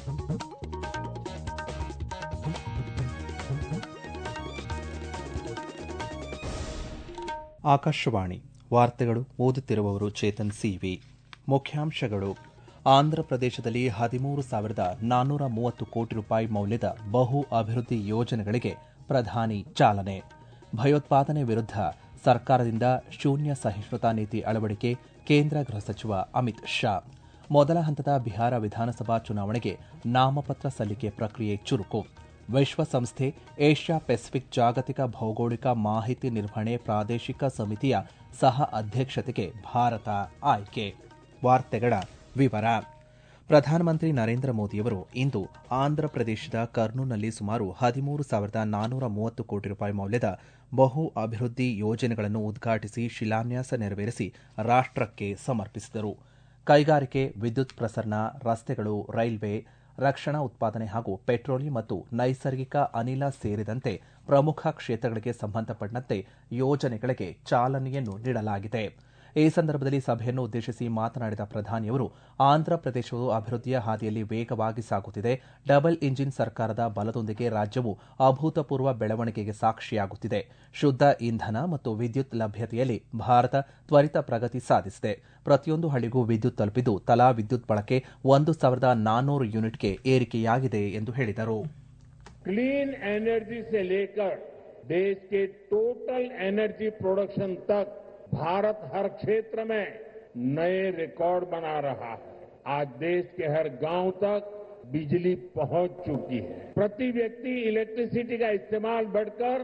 ಆಕಾಶವಾಣಿ ವಾರ್ತೆಗಳು ಓದುತ್ತಿರುವವರು ಚೇತನ್ ಸಿವಿ ಮುಖ್ಯಾಂಶಗಳು ಆಂಧ್ರಪ್ರದೇಶದಲ್ಲಿ ಹದಿಮೂರು ಸಾವಿರದ ನಾನ್ನೂರ ಮೂವತ್ತು ಕೋಟಿ ರೂಪಾಯಿ ಮೌಲ್ಯದ ಬಹು ಅಭಿವೃದ್ಧಿ ಯೋಜನೆಗಳಿಗೆ ಪ್ರಧಾನಿ ಚಾಲನೆ ಭಯೋತ್ಪಾದನೆ ವಿರುದ್ಧ ಸರ್ಕಾರದಿಂದ ಶೂನ್ಯ ಸಹಿಷ್ಣುತಾ ನೀತಿ ಅಳವಡಿಕೆ ಕೇಂದ್ರ ಗೃಹ ಸಚಿವ ಅಮಿತ್ ಶಾ ಮೊದಲ ಹಂತದ ಬಿಹಾರ ವಿಧಾನಸಭಾ ಚುನಾವಣೆಗೆ ನಾಮಪತ್ರ ಸಲ್ಲಿಕೆ ಪ್ರಕ್ರಿಯೆ ಚುರುಕು ವಿಶ್ವಸಂಸ್ಥೆ ಏಷ್ಯಾ ಪೆಸಿಫಿಕ್ ಜಾಗತಿಕ ಭೌಗೋಳಿಕ ಮಾಹಿತಿ ನಿರ್ವಹಣೆ ಪ್ರಾದೇಶಿಕ ಸಮಿತಿಯ ಸಹ ಅಧ್ಯಕ್ಷತೆಗೆ ಭಾರತ ಆಯ್ಕೆ ವಾರ್ತೆಗಳ ವಿವರ ಪ್ರಧಾನಮಂತ್ರಿ ನರೇಂದ್ರ ಮೋದಿಯವರು ಇಂದು ಆಂಧ್ರಪ್ರದೇಶದ ಕರ್ನೂಲ್ನಲ್ಲಿ ಸುಮಾರು ಹದಿಮೂರು ಸಾವಿರದ ನಾನ್ನೂರ ಮೂವತ್ತು ಕೋಟಿ ರೂಪಾಯಿ ಮೌಲ್ಯದ ಬಹು ಅಭಿವೃದ್ಧಿ ಯೋಜನೆಗಳನ್ನು ಉದ್ಘಾಟಿಸಿ ಶಿಲಾನ್ಯಾಸ ನೆರವೇರಿಸಿ ರಾಷ್ಟಕ್ಕೆ ಸಮರ್ಪಿಸಿದರು ಕೈಗಾರಿಕೆ ವಿದ್ಯುತ್ ಪ್ರಸರಣ ರಸ್ತೆಗಳು ರೈಲ್ವೆ ರಕ್ಷಣಾ ಉತ್ಪಾದನೆ ಹಾಗೂ ಪೆಟ್ರೋಲಿಯಂ ಮತ್ತು ನೈಸರ್ಗಿಕ ಅನಿಲ ಸೇರಿದಂತೆ ಪ್ರಮುಖ ಕ್ಷೇತ್ರಗಳಿಗೆ ಸಂಬಂಧಪಟ್ಟಂತೆ ಯೋಜನೆಗಳಿಗೆ ಚಾಲನೆಯನ್ನು ನೀಡಲಾಗಿದೆ ಈ ಸಂದರ್ಭದಲ್ಲಿ ಸಭೆಯನ್ನು ಉದ್ದೇಶಿಸಿ ಮಾತನಾಡಿದ ಪ್ರಧಾನಿಯವರು ಆಂಧ್ರಪ್ರದೇಶವು ಅಭಿವೃದ್ಧಿಯ ಹಾದಿಯಲ್ಲಿ ವೇಗವಾಗಿ ಸಾಗುತ್ತಿದೆ ಡಬಲ್ ಇಂಜಿನ್ ಸರ್ಕಾರದ ಬಲದೊಂದಿಗೆ ರಾಜ್ಯವು ಅಭೂತಪೂರ್ವ ಬೆಳವಣಿಗೆಗೆ ಸಾಕ್ಷಿಯಾಗುತ್ತಿದೆ ಶುದ್ದ ಇಂಧನ ಮತ್ತು ವಿದ್ಯುತ್ ಲಭ್ಯತೆಯಲ್ಲಿ ಭಾರತ ತ್ವರಿತ ಪ್ರಗತಿ ಸಾಧಿಸಿದೆ ಪ್ರತಿಯೊಂದು ಹಳ್ಳಿಗೂ ವಿದ್ಯುತ್ ತಲುಪಿದ್ದು ತಲಾ ವಿದ್ಯುತ್ ಬಳಕೆ ಒಂದು ಸಾವಿರದ ನಾನ್ನೂರು ಯೂನಿಟ್ಗೆ ಏರಿಕೆಯಾಗಿದೆ ಎಂದು ಹೇಳಿದರು क्लीन एनर्जी से लेकर देश के टोटल एनर्जी प्रोडक्शन तक भारत हर क्षेत्र में नए रिकॉर्ड बना रहा है आज देश के हर गांव तक बिजली पहुंच चुकी है प्रति व्यक्ति इलेक्ट्रिसिटी का इस्तेमाल बढ़कर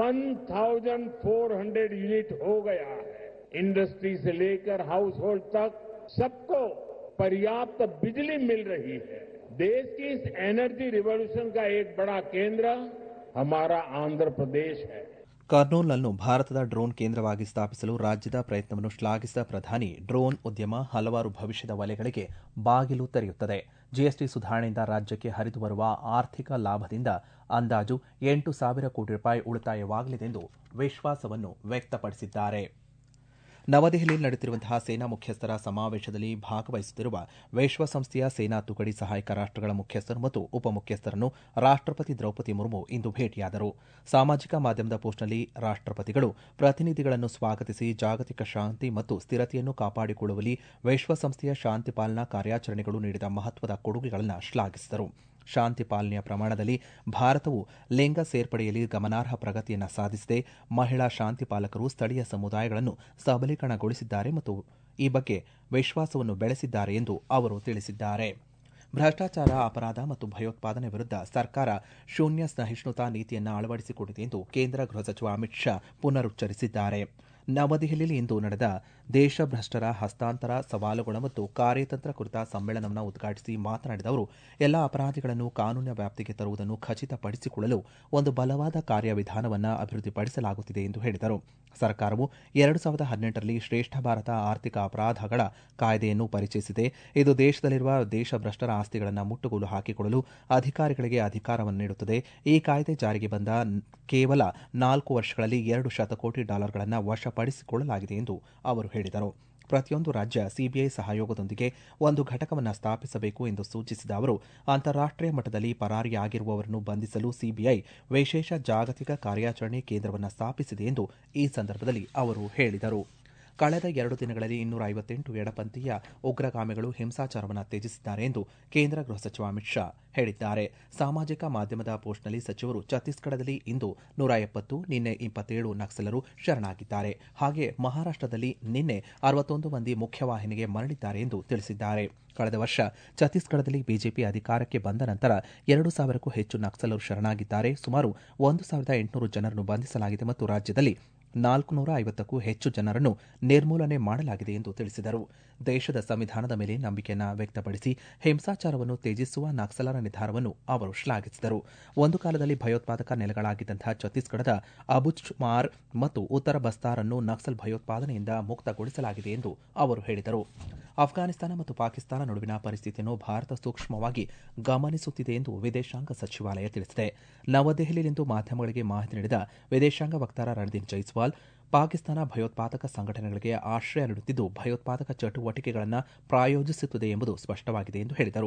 1400 यूनिट हो गया है इंडस्ट्री से लेकर हाउस होल्ड तक सबको पर्याप्त बिजली मिल रही है देश की इस एनर्जी रिवॉल्यूशन का एक बड़ा केंद्र हमारा आंध्र प्रदेश है ಕರ್ನೂಲ್ನನ್ನು ಭಾರತದ ಡ್ರೋನ್ ಕೇಂದ್ರವಾಗಿ ಸ್ಥಾಪಿಸಲು ರಾಜ್ಯದ ಪ್ರಯತ್ನವನ್ನು ಶ್ಲಾಘಿಸಿದ ಪ್ರಧಾನಿ ಡ್ರೋನ್ ಉದ್ಯಮ ಹಲವಾರು ಭವಿಷ್ಯದ ವಲಯಗಳಿಗೆ ಬಾಗಿಲು ತೆರೆಯುತ್ತದೆ ಜಿಎಸ್ಟಿ ಸುಧಾರಣೆಯಿಂದ ರಾಜ್ಯಕ್ಕೆ ಹರಿದು ಬರುವ ಆರ್ಥಿಕ ಲಾಭದಿಂದ ಅಂದಾಜು ಎಂಟು ಸಾವಿರ ಕೋಟಿ ರೂಪಾಯಿ ಉಳಿತಾಯವಾಗಲಿದೆ ಎಂದು ವಿಶ್ವಾಸವನ್ನು ವ್ಯಕ್ತಪಡಿಸಿದ್ದಾರೆ ನವದೆಹಲಿಯಲ್ಲಿ ನಡೆಯುತ್ತಿರುವಂತಹ ಸೇನಾ ಮುಖ್ಯಸ್ಥರ ಸಮಾವೇಶದಲ್ಲಿ ಭಾಗವಹಿಸುತ್ತಿರುವ ವಿಶ್ವಸಂಸ್ಥೆಯ ಸೇನಾ ತುಕಡಿ ಸಹಾಯಕ ರಾಷ್ಟಗಳ ಮುಖ್ಯಸ್ಥರು ಮತ್ತು ಉಪಮುಖ್ಯಸ್ಥರನ್ನು ರಾಷ್ಟಪತಿ ದ್ರೌಪದಿ ಮುರ್ಮು ಇಂದು ಭೇಟಿಯಾದರು ಸಾಮಾಜಿಕ ಮಾಧ್ಯಮದ ಪೋಸ್ಟ್ನಲ್ಲಿ ರಾಷ್ಟಪತಿಗಳು ಪ್ರತಿನಿಧಿಗಳನ್ನು ಸ್ವಾಗತಿಸಿ ಜಾಗತಿಕ ಶಾಂತಿ ಮತ್ತು ಸ್ಥಿರತೆಯನ್ನು ಕಾಪಾಡಿಕೊಳ್ಳುವಲ್ಲಿ ವಿಶ್ವಸಂಸ್ಥೆಯ ಶಾಂತಿ ಪಾಲನಾ ಕಾರ್ಯಾಚರಣೆಗಳು ನೀಡಿದ ಮಹತ್ವದ ಕೊಡುಗೆಗಳನ್ನು ಶ್ಲಾಘಿಸಿದರು ಶಾಂತಿ ಪಾಲನೆಯ ಪ್ರಮಾಣದಲ್ಲಿ ಭಾರತವು ಲಿಂಗ ಸೇರ್ಪಡೆಯಲ್ಲಿ ಗಮನಾರ್ಹ ಪ್ರಗತಿಯನ್ನು ಸಾಧಿಸಿದೆ ಮಹಿಳಾ ಶಾಂತಿ ಪಾಲಕರು ಸ್ಥಳೀಯ ಸಮುದಾಯಗಳನ್ನು ಸಬಲೀಕರಣಗೊಳಿಸಿದ್ದಾರೆ ಮತ್ತು ಈ ಬಗ್ಗೆ ವಿಶ್ವಾಸವನ್ನು ಬೆಳೆಸಿದ್ದಾರೆ ಎಂದು ಅವರು ತಿಳಿಸಿದ್ದಾರೆ ಭ್ರಷ್ಟಾಚಾರ ಅಪರಾಧ ಮತ್ತು ಭಯೋತ್ಪಾದನೆ ವಿರುದ್ಧ ಸರ್ಕಾರ ಶೂನ್ಯ ಸಹಿಷ್ಣುತಾ ನೀತಿಯನ್ನು ಅಳವಡಿಸಿಕೊಂಡಿದೆ ಎಂದು ಕೇಂದ್ರ ಗೃಹ ಸಚಿವ ಅಮಿತ್ ಶಾ ಪುನರುಚ್ಚರಿಸಿದ್ದಾರೆ ನವದೆಹಲಿಯಲ್ಲಿ ಇಂದು ನಡೆದ ದೇಶಭ್ರಷ್ಟರ ಹಸ್ತಾಂತರ ಸವಾಲುಗಳು ಮತ್ತು ಕಾರ್ಯತಂತ್ರ ಕುರಿತ ಸಮ್ಮೇಳನವನ್ನು ಉದ್ಘಾಟಿಸಿ ಮಾತನಾಡಿದ ಅವರು ಎಲ್ಲ ಅಪರಾಧಿಗಳನ್ನು ಕಾನೂನಿನ ವ್ಯಾಪ್ತಿಗೆ ತರುವುದನ್ನು ಖಚಿತಪಡಿಸಿಕೊಳ್ಳಲು ಒಂದು ಬಲವಾದ ಕಾರ್ಯವಿಧಾನವನ್ನು ಅಭಿವೃದ್ಧಿಪಡಿಸಲಾಗುತ್ತಿದೆ ಎಂದು ಹೇಳಿದರು ಸರ್ಕಾರವು ಎರಡು ಸಾವಿರದ ಹದಿನೆಂಟರಲ್ಲಿ ಶ್ರೇಷ್ಠ ಭಾರತ ಆರ್ಥಿಕ ಅಪರಾಧಗಳ ಕಾಯ್ದೆಯನ್ನು ಪರಿಚಯಿಸಿದೆ ಇದು ದೇಶದಲ್ಲಿರುವ ದೇಶಭ್ರಷ್ಟರ ಆಸ್ತಿಗಳನ್ನು ಮುಟ್ಟುಗೋಲು ಹಾಕಿಕೊಳ್ಳಲು ಅಧಿಕಾರಿಗಳಿಗೆ ಅಧಿಕಾರವನ್ನು ನೀಡುತ್ತದೆ ಈ ಕಾಯ್ದೆ ಜಾರಿಗೆ ಬಂದ ಕೇವಲ ನಾಲ್ಕು ವರ್ಷಗಳಲ್ಲಿ ಎರಡು ಶತಕೋಟಿ ಡಾಲರ್ಗಳನ್ನು ವಶಪಡಿಸಿಕೊಳ್ಳಲಾಗಿದೆ ಎಂದು ಅವರು ಹೇಳಿದರು ಪ್ರತಿಯೊಂದು ರಾಜ್ಯ ಸಿಬಿಐ ಸಹಯೋಗದೊಂದಿಗೆ ಒಂದು ಘಟಕವನ್ನು ಸ್ಥಾಪಿಸಬೇಕು ಎಂದು ಸೂಚಿಸಿದ ಅವರು ಅಂತಾರಾಷ್ಟೀಯ ಮಟ್ಟದಲ್ಲಿ ಪರಾರಿಯಾಗಿರುವವರನ್ನು ಬಂಧಿಸಲು ಸಿಬಿಐ ವಿಶೇಷ ಜಾಗತಿಕ ಕಾರ್ಯಾಚರಣೆ ಕೇಂದ್ರವನ್ನು ಸ್ಥಾಪಿಸಿದೆ ಎಂದು ಈ ಸಂದರ್ಭದಲ್ಲಿ ಅವರು ಹೇಳಿದರು ಕಳೆದ ಎರಡು ದಿನಗಳಲ್ಲಿ ಇನ್ನೂರ ಐವತ್ತೆಂಟು ಎಡಪಂಥೀಯ ಉಗ್ರಗಾಮಿಗಳು ಹಿಂಸಾಚಾರವನ್ನು ತ್ಯಜಿಸಿದ್ದಾರೆ ಎಂದು ಕೇಂದ್ರ ಗೃಹ ಸಚಿವ ಅಮಿತ್ ಶಾ ಹೇಳಿದ್ದಾರೆ ಸಾಮಾಜಿಕ ಮಾಧ್ಯಮದ ಪೋಸ್ಟ್ನಲ್ಲಿ ಸಚಿವರು ಛತ್ತೀಸ್ಗಢದಲ್ಲಿ ಇಂದು ನೂರ ಎಪ್ಪತ್ತು ನಿನ್ನೆ ಇಪ್ಪತ್ತೇಳು ನಕ್ಸಲರು ಶರಣಾಗಿದ್ದಾರೆ ಹಾಗೆ ಮಹಾರಾಷ್ಟದಲ್ಲಿ ನಿನ್ನೆ ಅರವತ್ತೊಂದು ಮಂದಿ ಮುಖ್ಯವಾಹಿನಿಗೆ ಮರಳಿದ್ದಾರೆ ಎಂದು ತಿಳಿಸಿದ್ದಾರೆ ಕಳೆದ ವರ್ಷ ಛತ್ತೀಸ್ಗಢದಲ್ಲಿ ಬಿಜೆಪಿ ಅಧಿಕಾರಕ್ಕೆ ಬಂದ ನಂತರ ಎರಡು ಸಾವಿರಕ್ಕೂ ಹೆಚ್ಚು ನಕ್ಸಲರು ಶರಣಾಗಿದ್ದಾರೆ ಸುಮಾರು ಒಂದು ಸಾವಿರದ ಎಂಟುನೂರು ಜನರನ್ನು ಬಂಧಿಸಲಾಗಿದೆ ಮತ್ತು ರಾಜ್ಯದಲ್ಲಿ ನಾಲ್ಕು ನೂರ ಐವತ್ತಕ್ಕೂ ಹೆಚ್ಚು ಜನರನ್ನು ನಿರ್ಮೂಲನೆ ಮಾಡಲಾಗಿದೆ ಎಂದು ತಿಳಿಸಿದರು ದೇಶದ ಸಂವಿಧಾನದ ಮೇಲೆ ನಂಬಿಕೆಯನ್ನು ವ್ಯಕ್ತಪಡಿಸಿ ಹಿಂಸಾಚಾರವನ್ನು ತ್ಯಜಿಸುವ ನಕ್ಸಲರ ನಿರ್ಧಾರವನ್ನು ಅವರು ಶ್ಲಾಘಿಸಿದರು ಒಂದು ಕಾಲದಲ್ಲಿ ಭಯೋತ್ಪಾದಕ ನೆಲೆಗಳಾಗಿದ್ದಂತಹ ಛತ್ತೀಸ್ಗಢದ ಅಬುಚ್ಮಾರ್ ಮತ್ತು ಉತ್ತರ ಬಸ್ತಾರನ್ನು ನಕ್ಸಲ್ ಭಯೋತ್ಪಾದನೆಯಿಂದ ಮುಕ್ತಗೊಳಿಸಲಾಗಿದೆ ಎಂದು ಅವರು ಹೇಳಿದರು ಅಫ್ಘಾನಿಸ್ತಾನ ಮತ್ತು ಪಾಕಿಸ್ತಾನ ನಡುವಿನ ಪರಿಸ್ಥಿತಿಯನ್ನು ಭಾರತ ಸೂಕ್ಷ್ಮವಾಗಿ ಗಮನಿಸುತ್ತಿದೆ ಎಂದು ವಿದೇಶಾಂಗ ಸಚಿವಾಲಯ ತಿಳಿಸಿದೆ ನವದೆಹಲಿಯಲ್ಲಿಂದು ಮಾಧ್ಯಮಗಳಿಗೆ ಮಾಹಿತಿ ನೀಡಿದ ವಿದೇಶಾಂಗ ವಕ್ತಾರ ರಣದೀಪ್ ಜೈಸ್ವಾಲ್ ಪಾಕಿಸ್ತಾನ ಭಯೋತ್ಪಾದಕ ಸಂಘಟನೆಗಳಿಗೆ ಆಶ್ರಯ ನೀಡುತ್ತಿದ್ದು ಭಯೋತ್ಪಾದಕ ಚಟುವಟಿಕೆಗಳನ್ನು ಪ್ರಾಯೋಜಿಸುತ್ತಿದೆ ಎಂಬುದು ಸ್ಪಷ್ಟವಾಗಿದೆ ಎಂದು ಹೇಳಿದರು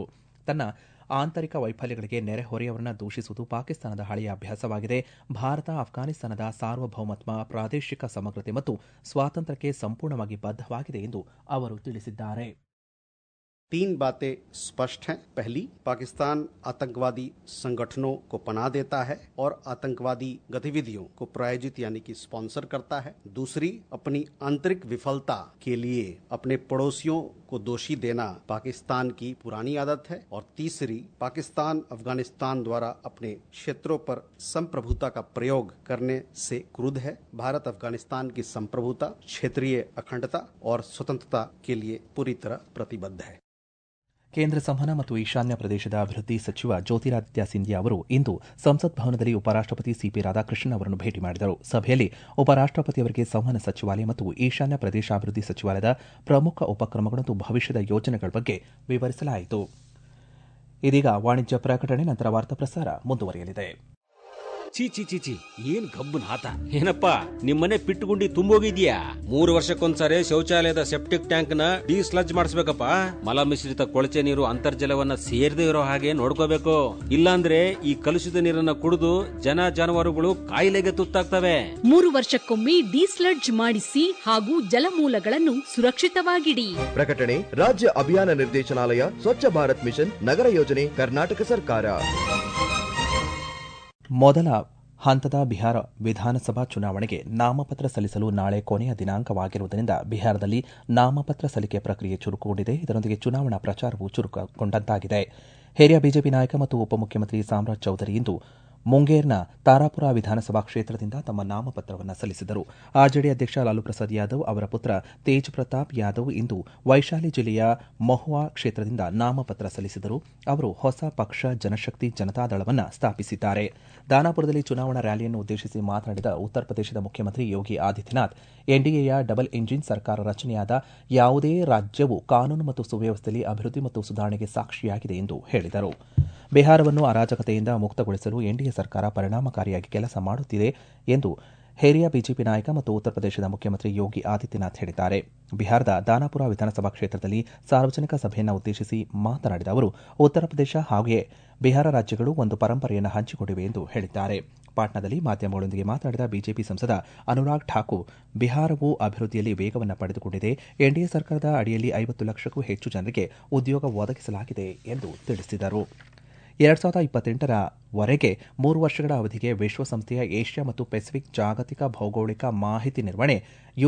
ತನ್ನ ಆಂತರಿಕ ವೈಫಲ್ಯಗಳಿಗೆ ನೆರೆಹೊರೆಯವರನ್ನ ದೂಷಿಸುವುದು ಪಾಕಿಸ್ತಾನದ ಹಳೆಯ ಅಭ್ಯಾಸವಾಗಿದೆ ಭಾರತ ಅಫ್ಘಾನಿಸ್ತಾನದ ಸಾರ್ವಭೌಮತ್ವ ಪ್ರಾದೇಶಿಕ ಸಮಗ್ರತೆ ಮತ್ತು ಸ್ವಾತಂತ್ರ್ಯಕ್ಕೆ ಸಂಪೂರ್ಣವಾಗಿ ಬದ್ಧವಾಗಿದೆ ಎಂದು ಅವರು ತಿಳಿಸಿದ್ದಾರೆ तीन बातें स्पष्ट हैं पहली पाकिस्तान आतंकवादी संगठनों को पनाह देता है और आतंकवादी गतिविधियों को प्रायोजित यानी कि स्पॉन्सर करता है दूसरी अपनी आंतरिक विफलता के लिए अपने पड़ोसियों को दोषी देना पाकिस्तान की पुरानी आदत है और तीसरी पाकिस्तान अफगानिस्तान द्वारा अपने क्षेत्रों पर संप्रभुता का प्रयोग करने से क्रुद्ध है भारत अफगानिस्तान की संप्रभुता क्षेत्रीय अखंडता और स्वतंत्रता के लिए पूरी तरह प्रतिबद्ध है ಕೇಂದ್ರ ಸಂವಹನ ಮತ್ತು ಈಶಾನ್ಯ ಪ್ರದೇಶದ ಅಭಿವೃದ್ಧಿ ಸಚಿವ ಜ್ಯೋತಿರಾದಿತ್ಯ ಸಿಂಧ್ಯಾ ಅವರು ಇಂದು ಸಂಸತ್ ಭವನದಲ್ಲಿ ಉಪರಾಷ್ಟಪತಿ ಸಿಪಿ ರಾಧಾಕೃಷ್ಣನ್ ಅವರನ್ನು ಭೇಟಿ ಮಾಡಿದರು ಸಭೆಯಲ್ಲಿ ಉಪರಾಷ್ಟಪತಿಯವರಿಗೆ ಸಂವಹನ ಸಚಿವಾಲಯ ಮತ್ತು ಈಶಾನ್ಯ ಪ್ರದೇಶಾಭಿವೃದ್ಧಿ ಸಚಿವಾಲಯದ ಪ್ರಮುಖ ಉಪಕ್ರಮಗಳು ಮತ್ತು ಭವಿಷ್ಯದ ಯೋಜನೆಗಳ ಬಗ್ಗೆ ವಿವರಿಸಲಾಯಿತು ಇದೀಗ ವಾಣಿಜ್ಯ ಪ್ರಕಟಣೆ ನಂತರ ವಾರ್ತಾ ಪ್ರಸಾರ ಮುಂದುವರಿಯಲಿದೆ ಚೀ ಚಿ ಚಿ ಚಿ ಏನ್ ಕಬ್ಬು ನಾತ ಏನಪ್ಪ ನಿಮ್ಮನೆ ಪಿಟ್ಟುಗುಂಡಿ ತುಂಬೋಗಿದ್ಯಾ ಮೂರು ವರ್ಷಕ್ಕೊಂದ್ಸರಿ ಶೌಚಾಲಯದ ಸೆಪ್ಟಿಕ್ ಟ್ಯಾಂಕ್ ನ ಡಿಸ್ಲಜ್ ಮಾಡಿಸ್ಬೇಕಪ್ಪ ಮಲ ಮಿಶ್ರಿತ ಕೊಳಚೆ ನೀರು ಅಂತರ್ಜಲವನ್ನ ಸೇರದೆ ಇರೋ ಹಾಗೆ ನೋಡ್ಕೋಬೇಕು ಇಲ್ಲಾಂದ್ರೆ ಈ ಕಲುಷಿತ ನೀರನ್ನ ಕುಡಿದು ಜನ ಜಾನುವಾರುಗಳು ಕಾಯಿಲೆಗೆ ತುತ್ತಾಗ್ತವೆ ಮೂರು ವರ್ಷಕ್ಕೊಮ್ಮೆ ಡಿಸ್ಲಡ್ಜ್ ಮಾಡಿಸಿ ಹಾಗೂ ಜಲಮೂಲಗಳನ್ನು ಸುರಕ್ಷಿತವಾಗಿಡಿ ಪ್ರಕಟಣೆ ರಾಜ್ಯ ಅಭಿಯಾನ ನಿರ್ದೇಶನಾಲಯ ಸ್ವಚ್ಛ ಭಾರತ್ ಮಿಷನ್ ನಗರ ಯೋಜನೆ ಕರ್ನಾಟಕ ಸರ್ಕಾರ ಮೊದಲ ಹಂತದ ಬಿಹಾರ ವಿಧಾನಸಭಾ ಚುನಾವಣೆಗೆ ನಾಮಪತ್ರ ಸಲ್ಲಿಸಲು ನಾಳೆ ಕೊನೆಯ ದಿನಾಂಕವಾಗಿರುವುದರಿಂದ ಬಿಹಾರದಲ್ಲಿ ನಾಮಪತ್ರ ಸಲ್ಲಿಕೆ ಪ್ರಕ್ರಿಯೆ ಚುರುಕುಗೊಂಡಿದೆ ಇದರೊಂದಿಗೆ ಚುನಾವಣಾ ಪ್ರಚಾರವೂ ಚುರುಕುಗೊಂಡಂತಾಗಿದೆ ಹಿರಿಯ ಬಿಜೆಪಿ ನಾಯಕ ಮತ್ತು ಉಪಮುಖ್ಯಮಂತ್ರಿ ಸಾಮ್ರಾಜ್ ಚೌಧರಿ ಇಂದು ಮುಂಗೇರ್ನ ತಾರಾಪುರ ವಿಧಾನಸಭಾ ಕ್ಷೇತ್ರದಿಂದ ತಮ್ಮ ನಾಮಪತ್ರವನ್ನು ಸಲ್ಲಿಸಿದರು ಆರ್ಜೆಡಿ ಅಧ್ಯಕ್ಷ ಲಾಲು ಪ್ರಸಾದ್ ಯಾದವ್ ಅವರ ಪುತ್ರ ತೇಜ್ ಪ್ರತಾಪ್ ಯಾದವ್ ಇಂದು ವೈಶಾಲಿ ಜಿಲ್ಲೆಯ ಮಹುವಾ ಕ್ಷೇತ್ರದಿಂದ ನಾಮಪತ್ರ ಸಲ್ಲಿಸಿದರು ಅವರು ಹೊಸ ಪಕ್ಷ ಜನಶಕ್ತಿ ಜನತಾದಳವನ್ನು ಸ್ಥಾಪಿಸಿದ್ದಾರೆ ದಾನಾಪುರದಲ್ಲಿ ಚುನಾವಣಾ ರ್ಯಾಲಿಯನ್ನು ಉದ್ದೇಶಿಸಿ ಮಾತನಾಡಿದ ಉತ್ತರ ಪ್ರದೇಶದ ಮುಖ್ಯಮಂತ್ರಿ ಯೋಗಿ ಆದಿತ್ಯನಾಥ್ ಎನ್ಡಿಎಯ ಡಬಲ್ ಎಂಜಿನ್ ಸರ್ಕಾರ ರಚನೆಯಾದ ಯಾವುದೇ ರಾಜ್ಯವು ಕಾನೂನು ಮತ್ತು ಸುವ್ಯವಸ್ಥೆಯಲ್ಲಿ ಅಭಿವೃದ್ಧಿ ಮತ್ತು ಸುಧಾರಣೆಗೆ ಸಾಕ್ಷಿಯಾಗಿದೆ ಎಂದು ಹೇಳಿದರು ಬಿಹಾರವನ್ನು ಅರಾಜಕತೆಯಿಂದ ಮುಕ್ತಗೊಳಿಸಲು ಎನ್ಡಿಎ ಸರ್ಕಾರ ಪರಿಣಾಮಕಾರಿಯಾಗಿ ಕೆಲಸ ಮಾಡುತ್ತಿದೆ ಎಂದು ಹಿರಿಯ ಬಿಜೆಪಿ ನಾಯಕ ಮತ್ತು ಉತ್ತರ ಪ್ರದೇಶದ ಮುಖ್ಯಮಂತ್ರಿ ಯೋಗಿ ಆದಿತ್ಯನಾಥ್ ಹೇಳಿದ್ದಾರೆ ಬಿಹಾರದ ದಾನಾಪುರ ವಿಧಾನಸಭಾ ಕ್ಷೇತ್ರದಲ್ಲಿ ಸಾರ್ವಜನಿಕ ಸಭೆಯನ್ನು ಉದ್ದೇಶಿಸಿ ಮಾತನಾಡಿದ ಅವರು ಉತ್ತರ ಪ್ರದೇಶ ಹಾಗೆಯೇ ಬಿಹಾರ ರಾಜ್ಯಗಳು ಒಂದು ಪರಂಪರೆಯನ್ನು ಹಂಚಿಕೊಂಡಿವೆ ಎಂದು ಹೇಳಿದ್ದಾರೆ ಪಾಟ್ನಾದಲ್ಲಿ ಮಾಧ್ಯಮಗಳೊಂದಿಗೆ ಮಾತನಾಡಿದ ಬಿಜೆಪಿ ಸಂಸದ ಅನುರಾಗ್ ಠಾಕೂರ್ ಬಿಹಾರವು ಅಭಿವೃದ್ಧಿಯಲ್ಲಿ ವೇಗವನ್ನು ಪಡೆದುಕೊಂಡಿದೆ ಎನ್ಡಿಎ ಸರ್ಕಾರದ ಅಡಿಯಲ್ಲಿ ಐವತ್ತು ಲಕ್ಷಕ್ಕೂ ಹೆಚ್ಚು ಜನರಿಗೆ ಉದ್ಯೋಗ ಒದಗಿಸಲಾಗಿದೆ ಎಂದು ತಿಳಿಸಿದರು ಎರಡ್ ಸಾವಿರದ ಇಪ್ಪತ್ತೆಂಟರ ವರೆಗೆ ಮೂರು ವರ್ಷಗಳ ಅವಧಿಗೆ ವಿಶ್ವಸಂಸ್ಥೆಯ ಏಷ್ಯಾ ಮತ್ತು ಪೆಸಿಫಿಕ್ ಜಾಗತಿಕ ಭೌಗೋಳಿಕ ಮಾಹಿತಿ ನಿರ್ವಹಣೆ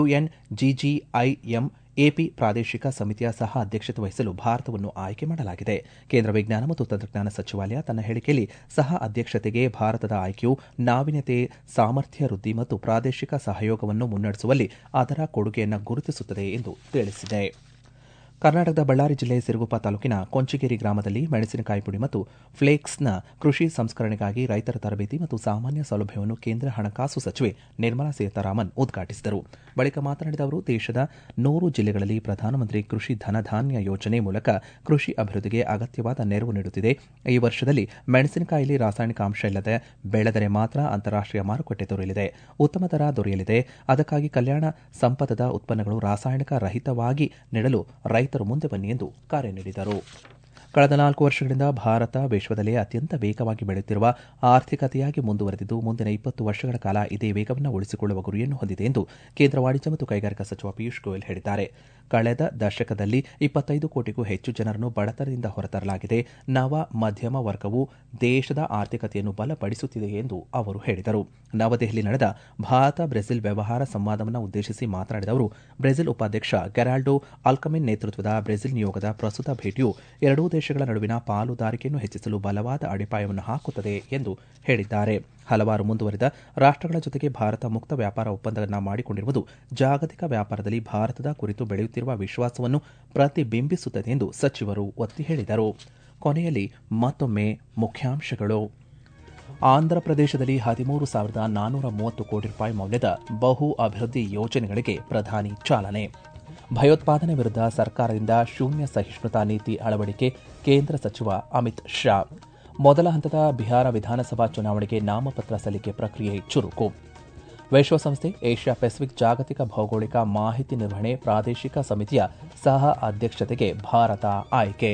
ಯುಎನ್ಜಿಜಿಐಎಂ ಎಪಿ ಪ್ರಾದೇಶಿಕ ಸಮಿತಿಯ ಸಹ ಅಧ್ಯಕ್ಷತೆ ವಹಿಸಲು ಭಾರತವನ್ನು ಆಯ್ಕೆ ಮಾಡಲಾಗಿದೆ ಕೇಂದ್ರ ವಿಜ್ಞಾನ ಮತ್ತು ತಂತ್ರಜ್ಞಾನ ಸಚಿವಾಲಯ ತನ್ನ ಹೇಳಿಕೆಯಲ್ಲಿ ಸಹ ಅಧ್ಯಕ್ಷತೆಗೆ ಭಾರತದ ಆಯ್ಕೆಯು ನಾವೀನ್ಯತೆ ಸಾಮರ್ಥ್ಯ ವೃದ್ಧಿ ಮತ್ತು ಪ್ರಾದೇಶಿಕ ಸಹಯೋಗವನ್ನು ಮುನ್ನಡೆಸುವಲ್ಲಿ ಅದರ ಕೊಡುಗೆಯನ್ನು ಗುರುತಿಸುತ್ತದೆ ಎಂದು ತಿಳಿಸಿದೆ ಕರ್ನಾಟಕದ ಬಳ್ಳಾರಿ ಜಿಲ್ಲೆ ಸಿರುಗುಪ್ಪ ತಾಲೂಕಿನ ಕೊಂಚಿಗೇರಿ ಗ್ರಾಮದಲ್ಲಿ ಮೆಣಸಿನಕಾಯಿ ಪುಡಿ ಮತ್ತು ಫ್ಲೇಕ್ಸ್ನ ಕೃಷಿ ಸಂಸ್ಕರಣೆಗಾಗಿ ರೈತರ ತರಬೇತಿ ಮತ್ತು ಸಾಮಾನ್ಯ ಸೌಲಭ್ಯವನ್ನು ಕೇಂದ್ರ ಹಣಕಾಸು ಸಚಿವೆ ನಿರ್ಮಲಾ ಸೀತಾರಾಮನ್ ಉದ್ಘಾಟಿಸಿದರು ಬಳಿಕ ಮಾತನಾಡಿದ ಅವರು ದೇಶದ ನೂರು ಜಿಲ್ಲೆಗಳಲ್ಲಿ ಪ್ರಧಾನಮಂತ್ರಿ ಕೃಷಿ ಧನಧಾನ್ಯ ಯೋಜನೆ ಮೂಲಕ ಕೃಷಿ ಅಭಿವೃದ್ಧಿಗೆ ಅಗತ್ಯವಾದ ನೆರವು ನೀಡುತ್ತಿದೆ ಈ ವರ್ಷದಲ್ಲಿ ಮೆಣಸಿನಕಾಯಿಯಲ್ಲಿ ರಾಸಾಯನಿಕ ಅಂಶ ಇಲ್ಲದೆ ಬೆಳೆದರೆ ಮಾತ್ರ ಅಂತಾರಾಷ್ಟೀಯ ಮಾರುಕಟ್ಟೆ ದೊರೆಯಲಿದೆ ಉತ್ತಮ ದರ ದೊರೆಯಲಿದೆ ಅದಕ್ಕಾಗಿ ಕಲ್ಯಾಣ ಸಂಪದದ ಉತ್ಪನ್ನಗಳು ರಾಸಾಯನಿಕ ರಹಿತವಾಗಿ ನೀಡಲು ರೈತರು ಮುಂದೆ ಬನ್ನಿ ಎಂದು ಕರೆ ನೀಡಿದರು ಕಳೆದ ನಾಲ್ಕು ವರ್ಷಗಳಿಂದ ಭಾರತ ವಿಶ್ವದಲ್ಲೇ ಅತ್ಯಂತ ವೇಗವಾಗಿ ಬೆಳೆಯುತ್ತಿರುವ ಆರ್ಥಿಕತೆಯಾಗಿ ಮುಂದುವರೆದಿದ್ದು ಮುಂದಿನ ಇಪ್ಪತ್ತು ವರ್ಷಗಳ ಕಾಲ ಇದೇ ವೇಗವನ್ನು ಉಳಿಸಿಕೊಳ್ಳುವ ಗುರಿಯನ್ನು ಹೊಂದಿದೆ ಎಂದು ಕೇಂದ್ರ ವಾಣಿಜ್ಯ ಮತ್ತು ಕೈಗಾರಿಕಾ ಸಚಿವ ಪಿಯೂಷ್ ಗೋಯಲ್ ಹೇಳಿದ್ದಾರೆ ಕಳೆದ ದಶಕದಲ್ಲಿ ಇಪ್ಪತ್ತೈದು ಕೋಟಿಗೂ ಹೆಚ್ಚು ಜನರನ್ನು ಬಡತನದಿಂದ ಹೊರತರಲಾಗಿದೆ ನವ ಮಧ್ಯಮ ವರ್ಗವು ದೇಶದ ಆರ್ಥಿಕತೆಯನ್ನು ಬಲಪಡಿಸುತ್ತಿದೆ ಎಂದು ಅವರು ಹೇಳಿದರು ನವದೆಹಲಿ ನಡೆದ ಭಾರತ ಬ್ರೆಜಿಲ್ ವ್ಯವಹಾರ ಸಂವಾದವನ್ನು ಉದ್ದೇಶಿಸಿ ಮಾತನಾಡಿದ ಅವರು ಬ್ರೆಜಿಲ್ ಉಪಾಧ್ಯಕ್ಷ ಗೆರಾಲ್ಡೋ ಅಲ್ಕಮಿನ್ ನೇತೃತ್ವದ ಬ್ರೆಜಿಲ್ ನಿಯೋಗದ ಪ್ರಸ್ತುತ ಭೇಟಿಯು ಎರಡೂ ದೇಶಗಳ ನಡುವಿನ ಪಾಲುದಾರಿಕೆಯನ್ನು ಹೆಚ್ಚಿಸಲು ಬಲವಾದ ಅಡಿಪಾಯವನ್ನು ಹಾಕುತ್ತದೆ ಎಂದು ಹೇಳಿದ್ದಾರೆ ಹಲವಾರು ಮುಂದುವರಿದ ರಾಷ್ಟಗಳ ಜೊತೆಗೆ ಭಾರತ ಮುಕ್ತ ವ್ಯಾಪಾರ ಒಪ್ಪಂದವನ್ನು ಮಾಡಿಕೊಂಡಿರುವುದು ಜಾಗತಿಕ ವ್ಯಾಪಾರದಲ್ಲಿ ಭಾರತದ ಕುರಿತು ಬೆಳೆಯುತ್ತಿರುವ ವಿಶ್ವಾಸವನ್ನು ಪ್ರತಿಬಿಂಬಿಸುತ್ತದೆ ಎಂದು ಸಚಿವರು ಒತ್ತಿ ಹೇಳಿದರು ಕೊನೆಯಲ್ಲಿ ಮತ್ತೊಮ್ಮೆ ಮುಖ್ಯಾಂಶಗಳು ಆಂಧ್ರಪ್ರದೇಶದಲ್ಲಿ ಹದಿಮೂರು ಸಾವಿರದ ನಾನ್ನೂರ ಮೂವತ್ತು ಕೋಟಿ ರೂಪಾಯಿ ಮೌಲ್ಯದ ಬಹು ಅಭಿವೃದ್ಧಿ ಯೋಜನೆಗಳಿಗೆ ಪ್ರಧಾನಿ ಚಾಲನೆ ಭಯೋತ್ಪಾದನೆ ವಿರುದ್ಧ ಸರ್ಕಾರದಿಂದ ಶೂನ್ಯ ಸಹಿಷ್ಣುತಾ ನೀತಿ ಅಳವಡಿಕೆ ಕೇಂದ್ರ ಸಚಿವ ಅಮಿತ್ ಶಾ ಮೊದಲ ಹಂತದ ಬಿಹಾರ ವಿಧಾನಸಭಾ ಚುನಾವಣೆಗೆ ನಾಮಪತ್ರ ಸಲ್ಲಿಕೆ ಪ್ರಕ್ರಿಯೆ ಚುರುಕು ವಿಶ್ವಸಂಸ್ಥೆ ಏಷ್ಯಾ ಪೆಸಿಫಿಕ್ ಜಾಗತಿಕ ಭೌಗೋಳಿಕ ಮಾಹಿತಿ ನಿರ್ವಹಣೆ ಪ್ರಾದೇಶಿಕ ಸಮಿತಿಯ ಸಹ ಅಧ್ಯಕ್ಷತೆಗೆ ಭಾರತ ಆಯ್ಕೆ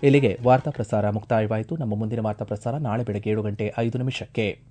ಇಲ್ಲಿಗೆ ವಾರ್ತಾ ಪ್ರಸಾರ ಮುಕ್ತಾಯವಾಯಿತು ನಮ್ಮ ಮುಂದಿನ ವಾರ್ತಾ ಪ್ರಸಾರ ನಾಳೆ ಬೆಳಗ್ಗೆ ಏಳು ಗಂಟೆ ಐದು ನಿಮಿಷಕ್ಕೆ